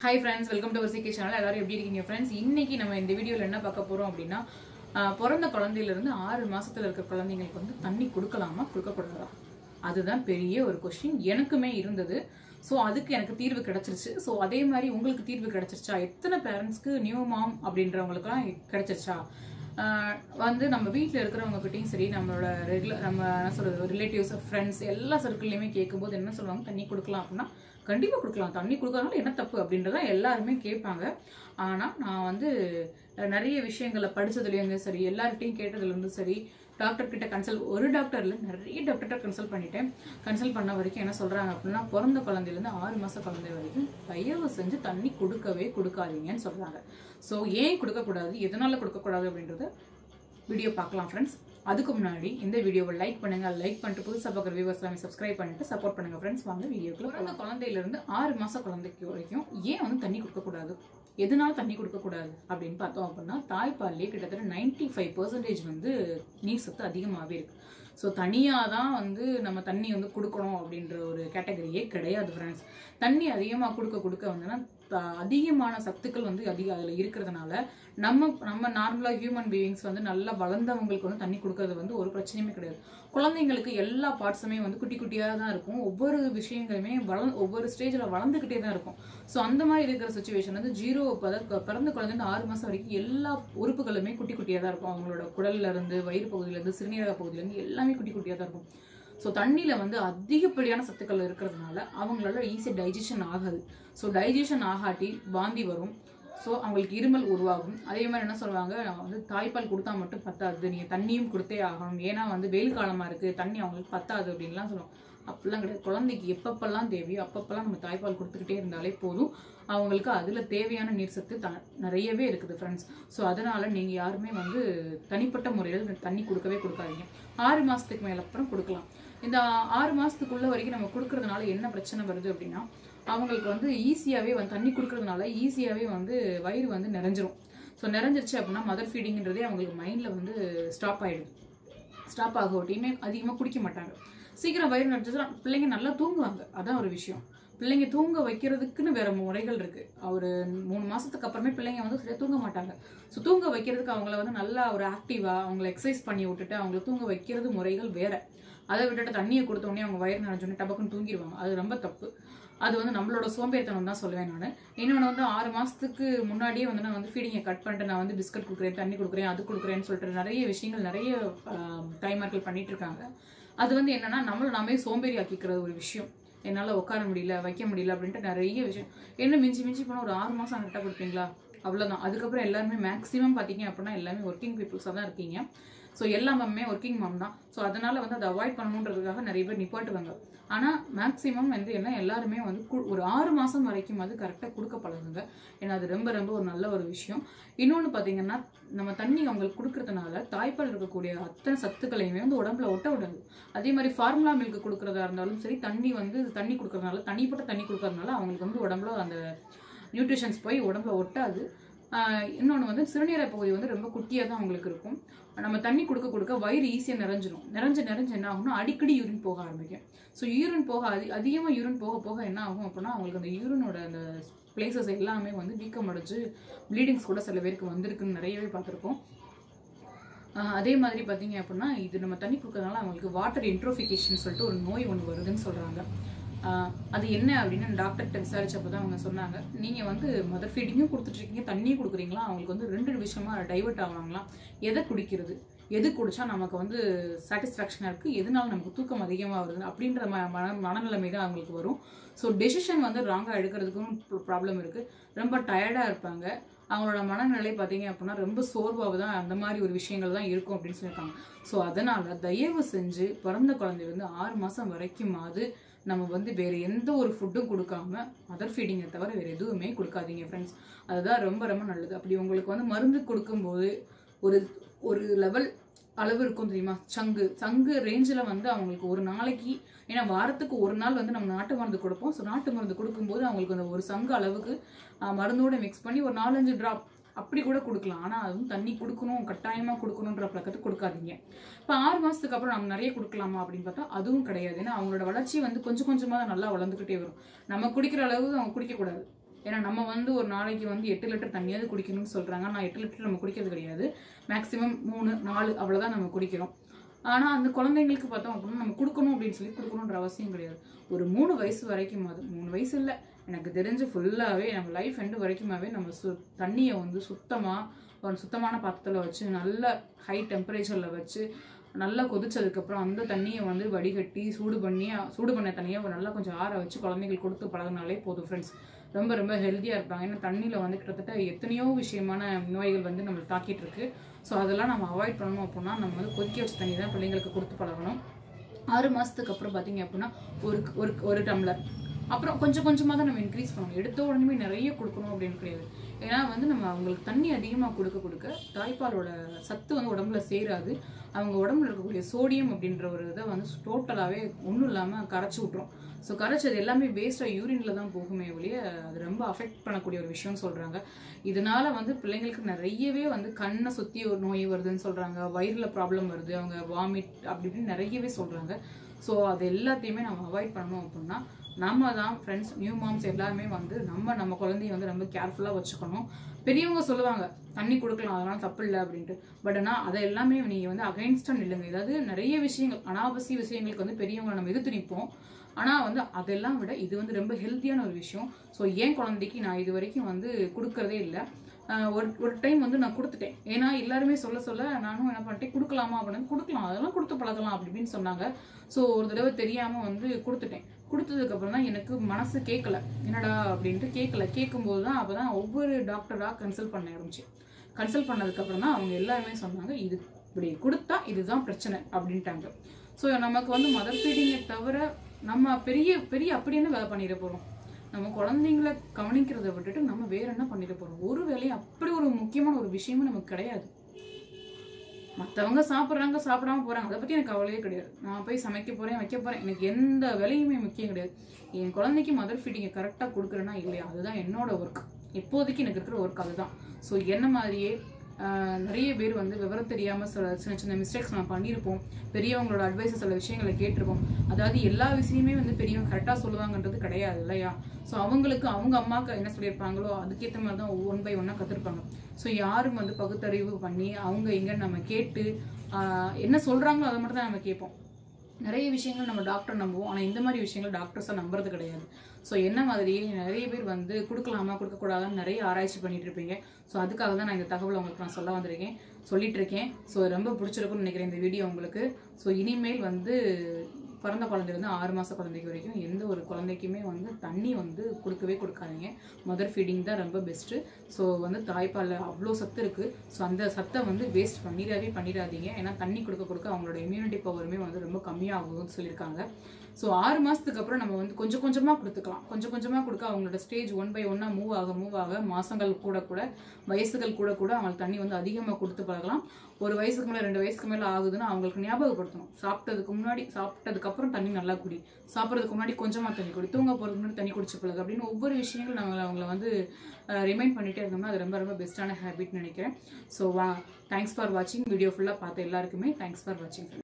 hi friends welcome to வர்சிகே channel எல்லாரும் எப்படி இருக்கீங்க ஃப்ரெண்ட்ஸ் இன்னைக்கு நம்ம இந்த வீடியோவில் என்ன பார்க்க போறோம் அப்படின்னா ஆஹ், பிறந்த குழந்தையில இருந்து ஆறு மாசத்துல இருக்க குழந்தைங்களுக்கு வந்து தண்ணி கொடுக்கலாமா கொடுக்கக்கூடாதா அதுதான் பெரிய ஒரு கொஸ்டின் எனக்குமே இருந்தது ஸோ அதுக்கு எனக்கு தீர்வு கிடைச்சிருச்சு ஸோ அதே மாதிரி உங்களுக்கு தீர்வு கிடைச்சிருச்சா எத்தனை பேரண்ட்ஸ்க்கு நியூ மாம் அப்படின்றவங்களுக்குலாம் கிடைச்சிருச்சா ஆஹ் வந்து நம்ம வீட்டில் இருக்கிறவங்க கிட்டயும் சரி நம்மளோட ரெகுலர் நம்ம என்ன சொல்றது ரிலேட்டிவ்ஸ் ஃப்ரெண்ட்ஸ் எல்லா சர்க்கிள்லையுமே கேட்கும்போது என்ன சொல்லுவாங்க தண்ணி கொடுக்கலாம் அப்படின்னா கண்டிப்பாக கொடுக்கலாம் தண்ணி கொடுக்கறதுனால என்ன தப்பு அப்படின்றத எல்லாருமே கேட்பாங்க ஆனால் நான் வந்து அஹ், நிறைய விஷயங்களை படிச்சதுலேருந்து சரி எல்லார்கிட்டையும் கேட்டதுலேருந்து சரி டாக்டர் கிட்ட கன்சல்ட் ஒரு டாக்டர்ல நிறைய டாக்டர்கிட்ட கன்சல்ட் பண்ணிட்டேன் கன்சல்ட் பண்ண வரைக்கும் என்ன சொல்றாங்க அப்படின்னா பிறந்த குழந்தையிலேருந்து ஆறு மாச குழந்தை வரைக்கும் தயவு செஞ்சு தண்ணி கொடுக்கவே கொடுக்காதீங்கன்னு சொல்றாங்க ஸோ ஏன் கொடுக்கக்கூடாது எதனால கொடுக்கக்கூடாது அப்படின்றத வீடியோ பார்க்கலாம் ஃப்ரெண்ட்ஸ் அதுக்கு முன்னாடி இந்த வீடியோவை லைக் பண்ணுங்க லைக் பண்ணிட்டு புதுசாக பார்க்குற வியூவர்ஸ் எல்லாமே சப்ஸ்கிரைப் பண்ணிட்டு சப்போர்ட் பண்ணுங்க ஃப்ரெண்ட்ஸ் வாங்க வீடியோக்குள்ள பிறந்த குழந்தையில இருந்து ஆறு மாச குழந்தைக்கு வரைக்கும் ஏன் வந்து தண்ணி கொடுக்கக்கூடாது எதனால தண்ணி கொடுக்கக்கூடாது அப்படின்னு பார்த்தோம் அப்படின்னா தாய்ப்பால்லே கிட்டத்தட்ட 95% ஃபைவ் பர்சன்டேஜ் வந்து நீர் சத்து அதிகமாகவே இருக்கு ஸோ தனியாக தான் வந்து நம்ம தண்ணி வந்து கொடுக்கணும் அப்படின்ற ஒரு கேட்டகரியே கிடையாது ஃப்ரெண்ட்ஸ் தண்ணி அதிகமாக கொடுக்க கொடுக்க வந்துன்னா த- அதிகமான சத்துக்கள் வந்து அதிக அதில் இருக்கிறதுனால நம்ம நம்ம நார்மலாக ஹியூமன் பீயிங்ஸ் வந்து நல்லா வளர்ந்தவங்களுக்கு வந்து தண்ணி கொடுக்கறது வந்து ஒரு பிரச்சனையுமே கிடையாது குழந்தைங்களுக்கு எல்லா பார்ட்ஸுமே வந்து குட்டி குட்டியாக தான் இருக்கும் ஒவ்வொரு விஷயங்களுமே வள ஒவ்வொரு ஸ்டேஜில் வளர்ந்துக்கிட்டே தான் இருக்கும் ஸோ அந்த மாதிரி இருக்கிற சுச்சுவேஷன் வந்து ஜீரோ பத பிறந்த குழந்தை ஆறு மாதம் வரைக்கும் எல்லா உறுப்புகளுமே குட்டி குட்டியாக தான் இருக்கும் அவங்களோட குடல்ல இருந்து வயிறு பகுதியிலேருந்து சிறுநீரக பகுதியிலேருந்து எல்லாமே குட்டி குட்டியாக தான் இருக்கும் ஸோ தண்ணியில் வந்து அதிகப்படியான சத்துக்கள் இருக்கிறதுனால அவங்களால ஈஸியாக டைஜஷன் ஆகாது ஸோ டைஜஷன் ஆகாட்டி வாந்தி வரும் ஸோ அவங்களுக்கு இருமல் உருவாகும் அதே மாதிரி என்ன சொல்லுவாங்க நான் வந்து தாய்ப்பால் கொடுத்தா மட்டும் பத்தாது நீங்கள் தண்ணியும் கொடுத்தே ஆகணும் ஏன்னா வந்து வெயில் காலமாக இருக்குது தண்ணி அவங்களுக்கு பத்தாது அப்படின்லாம் சொல்லுவாங்க அப்படிலாம் கிடையாது குழந்தைக்கு எப்பப்பெல்லாம் தேவையோ அப்பப்பெல்லாம் நம்ம தாய்ப்பால் கொடுத்துக்கிட்டே இருந்தாலே போதும் அவங்களுக்கு அதில் தேவையான நீர் சத்து த நிறையவே இருக்குது ஃப்ரெண்ட்ஸ் ஸோ அதனால் நீங்கள் யாருமே வந்து தனிப்பட்ட முறையில் தண்ணி கொடுக்கவே கொடுக்காதீங்க ஆறு மாதத்துக்கு மேலே அப்புறம் கொடுக்கலாம் இந்த ஆறு மாதத்துக்குள்ள வரைக்கும் நம்ம கொடுக்கறதுனால என்ன பிரச்சனை வருது அப்படின்னா அவங்களுக்கு வந்து ஈஸியாகவே வந்து தண்ணி கொடுக்கறதுனால ஈஸியாகவே வந்து வயிறு வந்து நிறைஞ்சிரும் ஸோ நிறைஞ்சிருச்சு அப்படின்னா மதர் ஃபீடிங்கிறதே அவங்களுக்கு மைண்டில் வந்து ஸ்டாப் ஆகிடுது ஸ்டாப் ஆக ஒட்டியுமே அதிகமாக குடிக்க மாட்டாங்க சீக்கிரம் வயிறு நிறைஞ்சதுன்னா பிள்ளைங்க நல்லா தூங்குவாங்க அதான் ஒரு விஷயம் பிள்ளைங்க தூங்க வைக்கிறதுக்குன்னு வேற முறைகள் இருக்கு ஒரு மூணு மாசத்துக்கு அப்புறமே பிள்ளைங்க வந்து சரியா தூங்க மாட்டாங்க ஸோ தூங்க வைக்கிறதுக்கு அவங்கள வந்து நல்லா ஒரு ஆக்டிவா அவங்கள எக்ஸசைஸ் பண்ணி விட்டுட்டு அவங்கள தூங்க வைக்கிறது முறைகள் வேற அதை விட்டுட்டு தண்ணியை கொடுத்த உடனே அவங்க வயிறு நிறைஞ்சோடனே டபக்குன்னு தூங்கிடுவாங்க அது ரொம்ப தப்பு அது வந்து நம்மளோட சோம்பேறித்தனம் தான் சொல்லுவேன் நான் இன்னொன்று வந்து ஆறு மாசத்துக்கு முன்னாடியே வந்து நான் வந்து ஃபீடிங்கை கட் பண்ணிட்டு நான் வந்து பிஸ்கட் கொடுக்குறேன் தண்ணி கொடுக்குறேன் அது கொடுக்குறேன்னு சொல்லிட்டு நிறைய விஷயங்கள் நிறைய தாய்மார்கள் பண்ணிட்டு இருக்காங்க அது வந்து என்னன்னா நம்மள நாமே சோம்பேறி ஆக்கிக்கிற ஒரு விஷயம் என்னால் உட்கார முடியல வைக்க முடியல அப்படின்ட்டு நிறைய விஷயம் என்ன மிஞ்சி மிஞ்சி போனால் ஒரு ஆறு மாதம் கரெக்டாக கொடுப்பீங்களா அவ்வளோதான் அதுக்கப்புறம் எல்லாருமே மேக்ஸிமம் பார்த்தீங்க அப்படின்னா எல்லாமே ஒர்க்கிங் பீப்புள்ஸாக தான் இருக்கீங்க ஸோ எல்லா மம்மே ஒர்க்கிங் மம் தான் ஸோ அதனால வந்து அதை அவாய்ட் பண்ணணுன்றதுக்காக நிறைய பேர் நிப்பாட்டுவாங்க ஆனால் மேக்ஸிமம் வந்து என்ன எல்லாருமே வந்து கு- ஒரு ஆறு மாதம் வரைக்கும் அது கரெக்டாக கொடுக்க பழகுங்க ஏன்னா அது ரொம்ப ரொம்ப ஒரு நல்ல ஒரு விஷயம் இன்னொன்று பார்த்தீங்கன்னா நம்ம தண்ணி அவங்களுக்கு கொடுக்கறதுனால தாய்ப்பால் இருக்கக்கூடிய அத்தனை சத்துக்களையுமே வந்து உடம்புல ஒட்ட விடாது அதே மாதிரி ஃபார்முலா மில்க் கொடுக்கறதா இருந்தாலும் சரி தண்ணி வந்து தண்ணி கொடுக்கறதுனால தண்ணிப்பட்ட தண்ணி கொடுக்கறதுனால அவங்களுக்கு வந்து உடம்புல அந்த நியூட்ரிஷன்ஸ் போய் உடம்புல ஒட்டாது இன்னொன்று வந்து சிறுநீரக பகுதி வந்து ரொம்ப குட்டியாக தான் அவங்களுக்கு இருக்கும் நம்ம தண்ணி கொடுக்க கொடுக்க வயிறு ஈஸியாக நிறைஞ்சிரும் நிறைஞ்சு நிறைஞ்சு என்ன ஆகும்னா அடிக்கடி யூரின் போக ஆரம்பிக்கும் ஸோ யூரின் போக அதி அதிகமாக யூரின் போக போக என்ன ஆகும் அப்படின்னா அவங்களுக்கு அந்த யூரினோட அந்த பிளேசஸ் எல்லாமே வந்து வீக்கம் அடைஞ்சு ப்ளீடிங்ஸ் கூட சில பேருக்கு வந்திருக்குன்னு நிறையவே பார்த்துருக்கோம் ஆஹ் அதே மாதிரி பார்த்தீங்க அப்படின்னா இது நம்ம தண்ணி கொடுக்கறதுனால அவங்களுக்கு வாட்டர் இன்ட்ரோஃபிகேஷன் சொல்லிட்டு ஒரு நோய் ஒன்று வருதுன்னு சொல்கிறாங்க அது என்ன அப்படின்னு டாக்டர்கிட்ட விசாரிச்சப்போ தான் அவங்க சொன்னாங்க நீங்கள் வந்து மதர் ஃபீடிங்கும் கொடுத்துட்ருக்கீங்க தண்ணியும் கொடுக்குறீங்களா அவங்களுக்கு வந்து ரெண்டு விஷயமா டைவர்ட் ஆகுவாங்களாம் எதை குடிக்கிறது எது குடிச்சா நமக்கு வந்து சாட்டிஸ்ஃபேக்ஷனாக இருக்குது எதனால நமக்கு தூக்கம் அதிகமாக வருது அப்படின்ற ம மன மனநிலைமை தான் அவங்களுக்கு வரும் ஸோ டெசிஷன் வந்து ராங்காக எடுக்கிறதுக்கும் ப்ராப்ளம் இருக்குது ரொம்ப டயர்டாக இருப்பாங்க அவங்களோட மனநிலை பார்த்தீங்க அப்படின்னா ரொம்ப சோர்வாக தான் அந்த மாதிரி ஒரு விஷயங்கள் தான் இருக்கும் அப்படின்னு சொல்லியிருக்காங்க ஸோ அதனால தயவு செஞ்சு பிறந்த குழந்தை வந்து ஆறு மாதம் வரைக்குமாவது நம்ம வந்து வேற எந்த ஒரு ஃபுட்டும் கொடுக்காம மதர் ஃபீடிங்கை தவிர வேற எதுவுமே கொடுக்காதீங்க ஃப்ரெண்ட்ஸ் அதுதான் ரொம்ப ரொம்ப நல்லது அப்படி உங்களுக்கு வந்து மருந்து கொடுக்கும்போது ஒரு ஒரு லெவல் அளவு இருக்கும் தெரியுமா சங்கு சங்கு ரேஞ்சில் வந்து அவங்களுக்கு ஒரு நாளைக்கு ஏன்னா வாரத்துக்கு ஒரு நாள் வந்து நம்ம நாட்டு மருந்து கொடுப்போம் ஸோ நாட்டு மருந்து கொடுக்கும்போது அவங்களுக்கு அந்த ஒரு சங்கு அளவுக்கு ஆஹ், மருந்தோட மிக்ஸ் பண்ணி ஒரு நாலஞ்சு ட்ராப் அப்படி கூட கொடுக்கலாம் ஆனால் அதுவும் தண்ணி கொடுக்கணும் கட்டாயமாக கொடுக்கணுன்ற பழக்கத்தை கொடுக்காதீங்க இப்போ ஆறு மாதத்துக்கு அப்புறம் நம்ம நிறைய கொடுக்கலாமா அப்படின்னு பார்த்தா அதுவும் கிடையாது ஏன்னா அவங்களோட வளர்ச்சி வந்து கொஞ்சம் கொஞ்சமாக தான் நல்லா வளர்ந்துக்கிட்டே வரும் நம்ம குடிக்கிற அளவு அவங்க குடிக்கக்கூடாது ஏன்னா நம்ம வந்து ஒரு நாளைக்கு வந்து எட்டு லிட்டர் தண்ணியாவது குடிக்கணும்னு சொல்றாங்க நான் எட்டு லிட்டர் நம்ம குடிக்கிறது கிடையாது மேக்ஸிமம் மூணு நாலு அவ்வளவுதான் நம்ம குடிக்கிறோம் ஆனா அந்த குழந்தைங்களுக்கு பார்த்தோம் அப்படின்னா நம்ம கொடுக்கணும் அப்படின்னு சொல்லி கொடுக்கணுன்ற அவசியம் கிடையாது ஒரு மூணு வயசு வரைக்கும் அது மூணு வயசு இல்லை எனக்கு தெரிஞ்சு ஃபுல்லாகவே நம்ம லைஃப் எண்டு வரைக்குமாவே நம்ம சு தண்ணியை வந்து சுத்தமாக ஒரு சுத்தமான பாத்திரத்தில் வச்சு நல்ல ஹை டெம்பரேச்சரில் வச்சு நல்லா கொதிச்சதுக்கப்புறம் அந்த தண்ணியை வந்து வடிகட்டி சூடு பண்ணி சூடு பண்ண தண்ணியை நல்லா கொஞ்சம் ஆற வச்சு குழந்தைங்களுக்கு கொடுத்து பழகினாலே போதும் ஃப்ரெண்ட்ஸ் ரொம்ப ரொம்ப ஹெல்த்தியாக இருப்பாங்க ஏன்னா தண்ணியில் வந்து கிட்டத்தட்ட எத்தனையோ விஷயமான நோய்கள் வந்து நம்மளை தாக்கிட்டு இருக்கு ஸோ அதெல்லாம் நம்ம அவாய்ட் பண்ணணும் அப்படின்னா நம்ம வந்து கொதிக்க வச்ச தண்ணி தான் பிள்ளைங்களுக்கு கொடுத்து பழகணும் ஆறு மாதத்துக்கு அப்புறம் பார்த்தீங்க அப்படின்னா ஒரு ஒரு ஒரு டம்ளர் அப்புறம் கொஞ்சம் கொஞ்சமாக தான் நம்ம இன்க்ரீஸ் பண்ணணும் எடுத்த உடனே நிறைய கொடுக்கணும் அப்படின்னு கிடையாது ஏன்னா வந்து நம்ம அவங்களுக்கு தண்ணி அதிகமாக கொடுக்க கொடுக்க தாய்ப்பாலோட சத்து வந்து உடம்புல சேராது அவங்க உடம்புல இருக்கக்கூடிய சோடியம் அப்படின்ற ஒரு இதை வந்து டோட்டலாகவே ஒன்றும் இல்லாமல் கரைச்சி விட்ரும் ஸோ கரைச்சது எல்லாமே வேஸ்ட்டாக யூரின்ல தான் போகுமே ஒழிய அது ரொம்ப அஃபெக்ட் பண்ணக்கூடிய ஒரு விஷயம்னு சொல்கிறாங்க இதனால வந்து பிள்ளைங்களுக்கு நிறையவே வந்து கண்ணை சுற்றி ஒரு நோய் வருதுன்னு சொல்கிறாங்க வயிறில் ப்ராப்ளம் வருது அவங்க வாமிட் அப்படி இப்படின்னு நிறையவே சொல்கிறாங்க ஸோ அது எல்லாத்தையுமே நம்ம அவாய்ட் பண்ணணும் அப்படின்னா நம்ம தான் ஃப்ரெண்ட்ஸ் நியூ மாம்ஸ் எல்லாருமே வந்து நம்ம நம்ம குழந்தைய வந்து ரொம்ப கேர்ஃபுல்லாக வச்சுக்கணும் பெரியவங்க சொல்லுவாங்க தண்ணி கொடுக்கலாம் அதனால தப்பு இல்லை அப்படின்ட்டு பட் ஆனால் அதை எல்லாமே நீங்கள் வந்து அகைன்ஸ்டாக நில்லுங்க ஏதாவது நிறைய விஷயங்கள் அனாவசிய விஷயங்களுக்கு வந்து பெரியவங்களை நம்ம எதிர்த்து நிற்போம் ஆனால் வந்து அதெல்லாம் விட இது வந்து ரொம்ப ஹெல்த்தியான ஒரு விஷயம் ஸோ என் குழந்தைக்கு நான் இது வரைக்கும் வந்து கொடுக்கறதே இல்லை ஆஹ் ஒரு ஒரு டைம் வந்து நான் கொடுத்துட்டேன் ஏன்னா எல்லாருமே சொல்ல சொல்ல நானும் என்ன பண்ணிட்டேன் கொடுக்கலாமா அப்படின்னு கொடுக்கலாம் அதெல்லாம் கொடுத்து பழகலாம் அப்படி இப்படின்னு சொன்னாங்க ஸோ ஒரு தடவை தெரியாமல் வந்து கொடுத்துட்டேன் கொடுத்ததுக்கு அப்புறம் தான் எனக்கு மனசு கேட்கல என்னடா அப்படின்ட்டு கேட்கல கேட்கும்போது தான் அப்போ தான் ஒவ்வொரு டாக்டராக கன்சல்ட் பண்ண ஆரம்பிச்சு கன்சல்ட் பண்ணதுக்கப்புறம் தான் அவங்க எல்லாருமே சொன்னாங்க இது இப்படி கொடுத்தா இதுதான் பிரச்சனை அப்படின்ட்டாங்க ஸோ நமக்கு வந்து மதர் ஃபீடிங்கை தவிர நம்ம பெரிய பெரிய அப்படி என்ன வேலை பண்ணிட போகிறோம் நம்ம குழந்தைங்கள கவனிக்கிறதை விட்டுட்டு நம்ம வேற என்ன பண்ணிட போறோம் ஒரு வேலையும் அப்படி ஒரு முக்கியமான ஒரு விஷயமும் நமக்கு கிடையாது மற்றவங்க சாப்பிட்றாங்க சாப்பிடாம போறாங்க அதை பத்தி எனக்கு கவலையே கிடையாது நான் போய் சமைக்க போறேன் வைக்க போறேன் எனக்கு எந்த வேலையுமே முக்கியம் கிடையாது என் குழந்தைக்கு மதர் ஃபீடிங்கை கரெக்டாக கொடுக்குறேன்னா இல்லையா அதுதான் என்னோட ஒர்க் இப்போதைக்கு எனக்கு இருக்கிற ஒர்க் அதுதான் ஸோ என்ன மாதிரியே ஆஹ், நிறைய பேர் வந்து விவரம் தெரியாம சில சின்ன சின்ன மிஸ்டேக்ஸ் நம்ம பண்ணியிருப்போம் பெரியவங்களோட அட்வைஸ் சில விஷயங்களை கேட்டிருப்போம் அதாவது எல்லா விஷயமே வந்து பெரியவங்க கரெக்டாக சொல்லுவாங்கன்றது கிடையாது இல்லையா ஸோ அவங்களுக்கு அவங்க அம்மாவுக்கு என்ன சொல்லியிருப்பாங்களோ அதுக்கேற்ற மாதிரி தான் ஒன் பை ஒன்னாக கற்றுருப்பாங்க ஸோ யாரும் வந்து பகுத்தறிவு பண்ணி அவங்க இங்க நம்ம கேட்டு ஆஹ், என்ன சொல்றாங்களோ அதை மட்டும் தான் நம்ம கேட்போம் நிறைய விஷயங்கள் நம்ம டாக்டர் நம்புவோம் ஆனால் இந்த மாதிரி விஷயங்கள் டாக்டர்ஸை நம்புறது கிடையாது ஸோ என்ன மாதிரியே நிறைய பேர் வந்து கொடுக்கலாமா கொடுக்கக்கூடாதான்னு நிறைய ஆராய்ச்சி பண்ணிட்டு இருப்பீங்க ஸோ அதுக்காக தான் நான் இந்த தகவலை உங்களுக்கு நான் சொல்ல வந்திருக்கேன் சொல்லிட்டு இருக்கேன் ஸோ ரொம்ப பிடிச்சிருக்கும்னு நினைக்கிறேன் இந்த வீடியோ உங்களுக்கு ஸோ இனிமேல் வந்து பிறந்த குழந்தைலேருந்து ஆறு மாத குழந்தைக்கு வரைக்கும் எந்த ஒரு குழந்தைக்குமே வந்து தண்ணி வந்து கொடுக்கவே கொடுக்காதீங்க மதர் ஃபீடிங் தான் ரொம்ப பெஸ்ட்டு ஸோ வந்து தாய்ப்பாலில் அவ்வளோ சத்து இருக்குது ஸோ அந்த சத்தை வந்து வேஸ்ட் பண்ணிடவே பண்ணிடாதீங்க ஏன்னா தண்ணி கொடுக்க கொடுக்க அவங்களோட இம்யூனிட்டி பவருமே வந்து ரொம்ப கம்மியாகும்னு சொல்லியிருக்காங்க ஸோ ஆறு மாதத்துக்கு அப்புறம் நம்ம வந்து கொஞ்சம் கொஞ்சமாக கொடுத்துக்கலாம் கொஞ்சம் கொஞ்சமாக கொடுக்க அவங்களோட ஸ்டேஜ் ஒன் பை ஒன்னாக மூவ் ஆக மூவ் ஆக மாசங்கள் கூட கூட வயசுகள் கூட கூட அவங்களுக்கு தண்ணி வந்து அதிகமாக கொடுத்து பழகலாம் ஒரு வயசுக்கு மேலே ரெண்டு வயசுக்கு மேலே ஆகுதுன்னா அவங்களுக்கு ஞாபகப்படுத்தணும் சாப்பிட்டதுக்கு முன்னாடி சாப்பிட்டதுக்கு அப்புறம் தண்ணி நல்லா குடி சாப்பிட்றதுக்கு முன்னாடி கொஞ்சமாக தண்ணி குடி தூங்க போகிறதுக்கு முன்னாடி தண்ணி குடிச்சு பழகு அப்படின்னு ஒவ்வொரு விஷயங்களும் நம்ம அவங்கள வந்து ரிமைண்ட் பண்ணிட்டே இருந்தோம்னா அது ரொம்ப ரொம்ப பெஸ்ட்டான ஹேபிட்னு நினைக்கிறேன் ஸோ வா தேங்க்ஸ் ஃபார் வாட்சிங் வீடியோ ஃபுல்லாக பார்த்த எல்லாருக்குமே தேங்க்ஸ் ஃபார் வாட்சிங்